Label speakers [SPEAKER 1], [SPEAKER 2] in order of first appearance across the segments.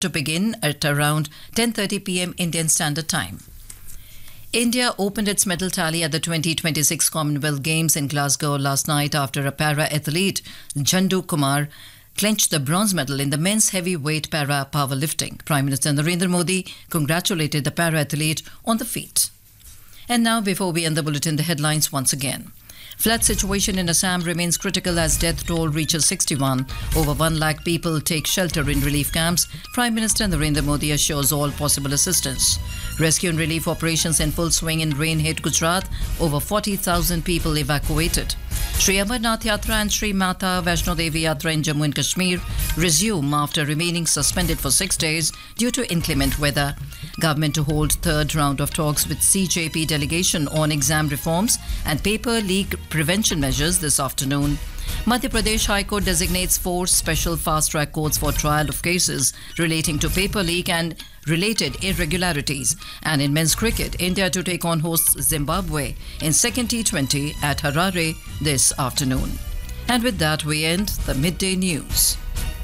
[SPEAKER 1] to begin at around 10:30 p.m. Indian Standard Time. India opened its medal tally at the 2026 Commonwealth Games in Glasgow last night after a para athlete, Jandu Kumar, clinched the bronze medal in the men's heavyweight para powerlifting. Prime Minister Narendra Modi congratulated the para athlete on the feat. And now, before we end the bulletin, the headlines once again. Flood situation in Assam remains critical as death toll reaches 61. Over 1 lakh people take shelter in relief camps. Prime Minister Narendra Modi assures all possible assistance. Rescue and relief operations in full swing in rain-hit Gujarat. Over 40,000 people evacuated. Sri Amarnath Yatra and Sri Mata Vaishno Devi Yatra in Jammu and Kashmir resume after remaining suspended for six days due to inclement weather. Government to hold third round of talks with CJP delegation on exam reforms and paper leak prevention measures this afternoon. Madhya Pradesh High Court designates four special fast track courts for trial of cases relating to paper leak and related irregularities. And in men's cricket, India to take on hosts Zimbabwe in second T20 at Harare this afternoon. And with that, we end the midday news.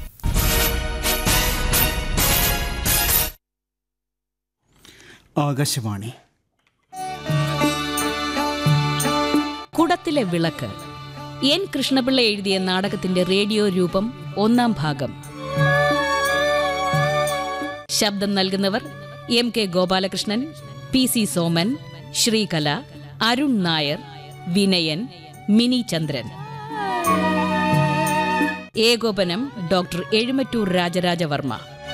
[SPEAKER 2] Akashvani
[SPEAKER 3] കുടത്തിലെ വിളക്ക് N Krishnapillai എഴുതിയ നാടകത്തിന്റെ radio രൂപം ഒന്നാം ഭാഗം ശബ്ദം നൽകുന്നവർ M K Gopalakrishnan P C Soman Sreekala Arun Nair Vinayan Mini Chandran ഏകോപനം doctor Ezhumattoor Rajarajavarma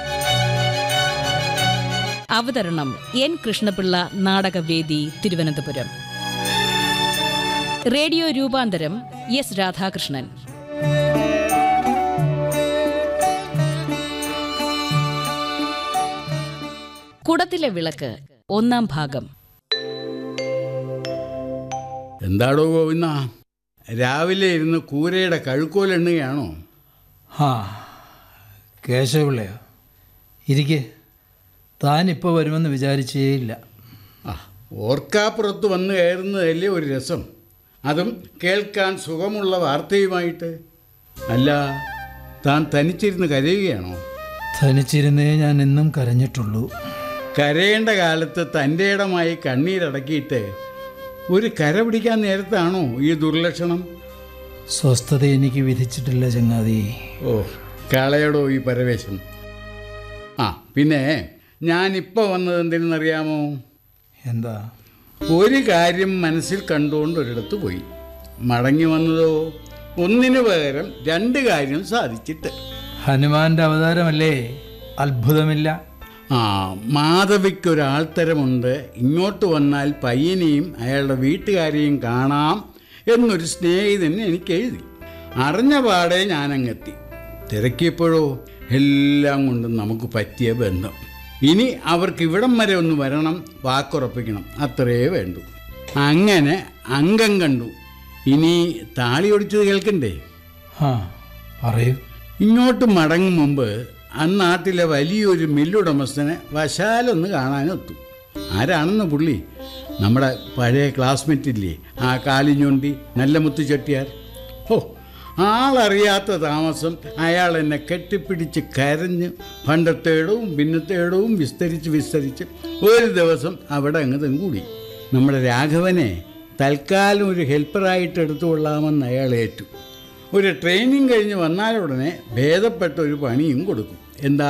[SPEAKER 3] അവതരണം എൻ കൃഷ്ണപിള്ള നാടകവേദി തിരുവനന്തപുരം റേഡിയോ രൂപാന്തരം എസ് രാധാകൃഷ്ണൻ കുടത്തിലെ വിളക്ക് ഒന്നാം ഭാഗം
[SPEAKER 4] എന്താടോ ഗോവിന്ദ രാവിലെ ഇരുന്ന് കൂരയുടെ കഴുക്കോലെണ്ണുകയാണോ
[SPEAKER 5] ആ കേശവപിള്ളയോ ഇരിക്കെ താനിപ്പോൾ വരുമെന്ന് വിചാരിച്ചേയില്ല
[SPEAKER 4] ആ ഓർക്കാപ്പുറത്ത് വന്ന് കയറുന്നതല്ലേ ഒരു രസം അതും കേൾക്കാൻ സുഖമുള്ള വാർത്തയുമായിട്ട് അല്ല താൻ തനിച്ചിരുന്ന് കരയുകയാണോ
[SPEAKER 5] തനിച്ചിരുന്നേ ഞാൻ എന്നും കരഞ്ഞിട്ടുള്ളൂ
[SPEAKER 4] കരയേണ്ട കാലത്ത് തൻ്റെ ഇടമായി കണ്ണീരടക്കിയിട്ട് ഒരു കര പിടിക്കാൻ നേരത്താണോ ഈ ദുർലക്ഷണം
[SPEAKER 5] സ്വസ്ഥത എനിക്ക് വിധിച്ചിട്ടില്ല ചങ്ങാതി
[SPEAKER 4] ഓ കളയടോ ഈ പരവേശം ആ പിന്നെ ഞാനിപ്പോൾ വന്നത് എന്തിനെന്നറിയാമോ
[SPEAKER 5] എന്താ
[SPEAKER 4] ഒരു കാര്യം മനസ്സിൽ കണ്ടുകൊണ്ട് ഒരിടത്ത് പോയി മടങ്ങി വന്നതോ ഒന്നിനു പകരം രണ്ട് കാര്യം സാധിച്ചിട്ട്
[SPEAKER 5] ഹനുമാന്റെ അവതാരമല്ലേ അത്ഭുതമില്ല
[SPEAKER 4] ആ മാധവിക്കൊരാൾത്തരമുണ്ട് ഇങ്ങോട്ട് വന്നാൽ പയ്യനെയും അയാളുടെ വീട്ടുകാരെയും കാണാം എന്നൊരു സ്നേഹിതൻ എനിക്ക് എഴുതി അറിഞ്ഞ പാടെ ഞാനങ്ങെത്തി തിരക്കിയപ്പോഴോ എല്ലാം കൊണ്ടും നമുക്ക് പറ്റിയ ബന്ധം ഇനി അവർക്ക് ഇവിടം വരെ ഒന്ന് വരണം വാക്കുറപ്പിക്കണം അത്രേ വേണ്ടു അങ്ങനെ അംഗം കണ്ടു ഇനി താളി ഒടിച്ചത് കേൾക്കണ്ടേ
[SPEAKER 5] ആ പറയൂ
[SPEAKER 4] ഇങ്ങോട്ട് മടങ്ങും മുമ്പ് അന്നാട്ടിലെ വലിയൊരു മില്ലുടമസ്ഥനെ വശാലൊന്ന് കാണാനൊത്തു ആരാണെന്ന് പുള്ളി നമ്മുടെ പഴയ ക്ലാസ്മേറ്റ് ഇല്ലേ ആ കാലിഞ്ഞൊണ്ടി നല്ല മുത്തുചെട്ടിയാർ ഓ ആളറിയാത്ത താമസം അയാൾ എന്നെ കെട്ടിപ്പിടിച്ച് കരഞ്ഞ് പണ്ടത്തേടവും പിന്നത്തേടവും വിസ്തരിച്ച് വിസ്തരിച്ച് ഒരു ദിവസം അവിടെ അങ്ങ് കൂടി നമ്മുടെ രാഘവനെ തൽക്കാലം ഒരു ഹെൽപ്പറായിട്ട് എടുത്തുകൊള്ളാമെന്ന് അയാൾ ഏറ്റു ഒരു ട്രെയിനിങ് കഴിഞ്ഞ് വന്നാലുടനെ ഭേദപ്പെട്ട ഒരു പണിയും കൊടുക്കും എന്താ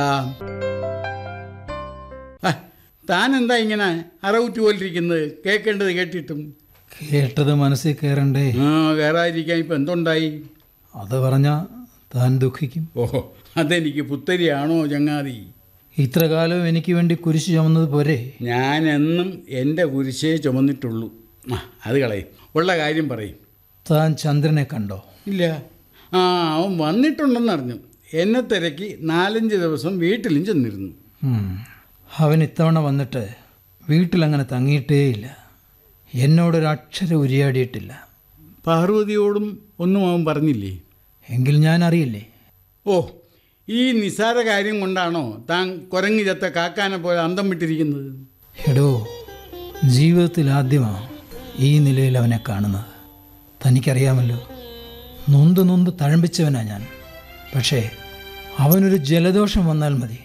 [SPEAKER 4] ആ, താൻ എന്താ ഇങ്ങനെ അറവുറ്റി പോലിരിക്കുന്നത് കേൾക്കേണ്ടത് കേട്ടിട്ടും
[SPEAKER 5] കേട്ടത് മനസ്സിൽ കയറണ്ടേ
[SPEAKER 4] ആ കയറാതിരിക്കാൻ ഇപ്പം എന്തുണ്ടായി
[SPEAKER 5] അത് പറഞ്ഞ താൻ ദുഃഖിക്കും
[SPEAKER 4] ഓഹോ അതെനിക്ക് പുത്തരിയാണോ ചങ്ങാതി
[SPEAKER 5] ഇത്ര കാലം എനിക്ക് വേണ്ടി കുരിശ് ചുമന്നത് പോരെ
[SPEAKER 4] ഞാൻ എന്നും എൻ്റെ കുരിശേ ചുമന്നിട്ടുള്ളൂ ആ അത് കളയും ഉള്ള കാര്യം പറയും
[SPEAKER 5] താൻ ചന്ദ്രനെ കണ്ടോ
[SPEAKER 4] ഇല്ല ആ അവൻ വന്നിട്ടുണ്ടെന്നറിഞ്ഞു എന്നെ തിരക്കി നാലഞ്ച് ദിവസം വീട്ടിലും ചെന്നിരുന്നു
[SPEAKER 5] ഉം. അവൻ ഇത്തവണ വന്നിട്ട് വീട്ടിലങ്ങനെ തങ്ങിയിട്ടേയില്ല എന്നോടൊരക്ഷരം ഉരിയാടിയിട്ടില്ല
[SPEAKER 4] പാർവതിയോടും ഒന്നും അവൻ പറഞ്ഞില്ലേ
[SPEAKER 5] എങ്കിൽ ഞാൻ അറിയില്ലേ
[SPEAKER 4] ഓ ഈ നിസാര കാര്യം കൊണ്ടാണോ താൻ കുരങ്ങി ചത്ത കാക്കാനെ പോലെ അന്തം വിട്ടിരിക്കുന്നത്
[SPEAKER 5] എടോ ജീവിതത്തിൽ ആദ്യമാണ് ഈ നിലയിൽ അവനെ കാണുന്നത് തനിക്കറിയാമല്ലോ നൊന്ത് നൊന്ത് തഴമ്പിച്ചവനാ ഞാൻ പക്ഷേ അവനൊരു ജലദോഷം വന്നാൽ മതി